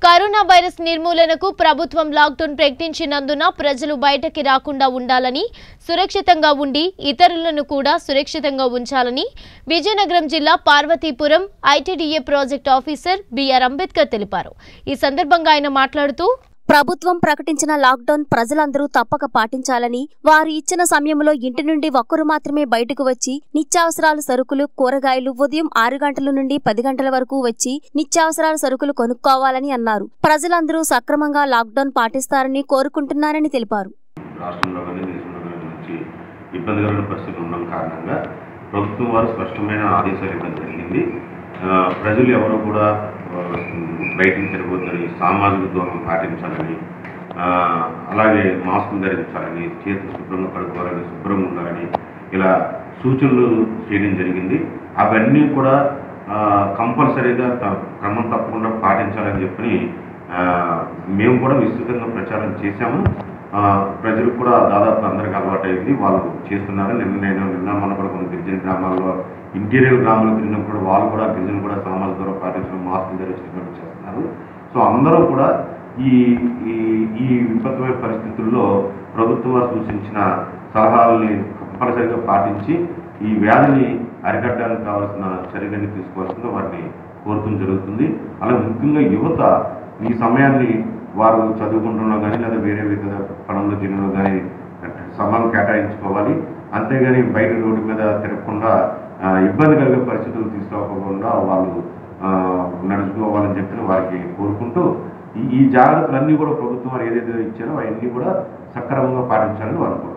corona virus నిర్మూలనకు ప్రభుత్వం lockdown ప్రకటించినందున ప్రజలు బయటకి రాకుండా ఉండాలని సురక్షితంగా ఉండి ఇతరులను కూడా సురక్షితంగా ఉంచాలని విజయనగరం జిల్లా Parvathipuram ITDA project officer B R Ambedkar తెలిపారు ఈ సందర్భంగా ఆయన మాట్లాడుతూ ప్రభుత్వం ప్రకటించిన లాక్డౌన్ ప్రజలందరూ తప్పక పాటించాలని వారు ఇచ్చిన సమయంలో ఇంటి నుండి ఒక్కరు మాత్రమే బయటకు వచ్చి నిత్యావసరాల సరుకులు కూరగాయలు ఉదయం ఆరు గంటల నుండి పది గంటల వరకు వచ్చి నిత్యావసరాల సరుకులు కొనుక్కోవాలని అన్నారు ప్రజలందరూ సక్రమంగా లాక్డౌన్ పాటిస్తారని కోరుకుంటున్నారని తెలిపారు రాష్ట్రంలో కానీ దేశంలో కానీ నుంచి ఇబ్బందికరమైన పరిస్థితులు ఉండడం కారణంగా ప్రభుత్వం వారు స్పష్టమైన ఆదేశాలు ఇవ్వడం జరిగింది ఆ, ప్రజలు ఎవరు కూడా ఆ, బయటికి తిరగొద్దని సామాజిక దూరం పాటించాలని ఆ, అలాగే మాస్కులు ధరించాలని చేతులు శుభ్రంగా కడుక్కోవాలని శుభ్రంగా ఉండాలని ఇలా సూచనలు చేయడం జరిగింది అవన్నీ కూడా ఆ, కంపల్సరీగా త- క్రమం తప్పకుండా పాటించాలని చెప్పి ఆ, మేము కూడా విస్తృతంగా ప్రచారం చేశాము ఆ, ప్రజలు కూడా దాదాపు అందరికి అలవాటైంది వాళ్ళు చేస్తున్నారు నిన్న నేను నిన్న మన కూడా కొన్ని గిరిజన గ్రామాల్లో ఇంటీరియర్ గ్రామాలు తిరిగినప్పుడు వాళ్ళు కూడా గిరిజన కూడా సామాజిక దూరం పాటించడం మాస్కులు ధరించడం చేస్తున్నారు సో అందరూ కూడా ఈ ఈ ఈ విపత్తుమైన పరిస్థితుల్లో ప్రభుత్వం వారు సూచించిన సలహాలని కంపల్సరిగా పాటించి ఈ వ్యాధిని అరికట్టడానికి కావాల్సిన చర్యలన్నీ తీసుకోవాల్సిందిగా వారిని కోరుతూ జరుగుతుంది అలాగే ముఖ్యంగా యువత ఈ సమయాన్ని వారు చదువుకుంటున్నా కానీ లేదా వేరే విధ పనుల్లో చేయడంలో కానీ సమయం కేటాయించుకోవాలి అంతేగాని బయట రోడ్డు మీద తిరగకుండా ఆ, ఇబ్బంది కలిగే పరిస్థితులు తీసుకోకుండా వాళ్ళు ఆ, నడుచుకోవాలని చెప్పి వారికి కోరుకుంటూ ఈ ఈ జాగ్రత్తలన్నీ కూడా ప్రభుత్వం వారు ఏదైతే ఇచ్చారో అవన్నీ కూడా సక్రమంగా పాటించాలని వారు కోరుకుంటున్నారు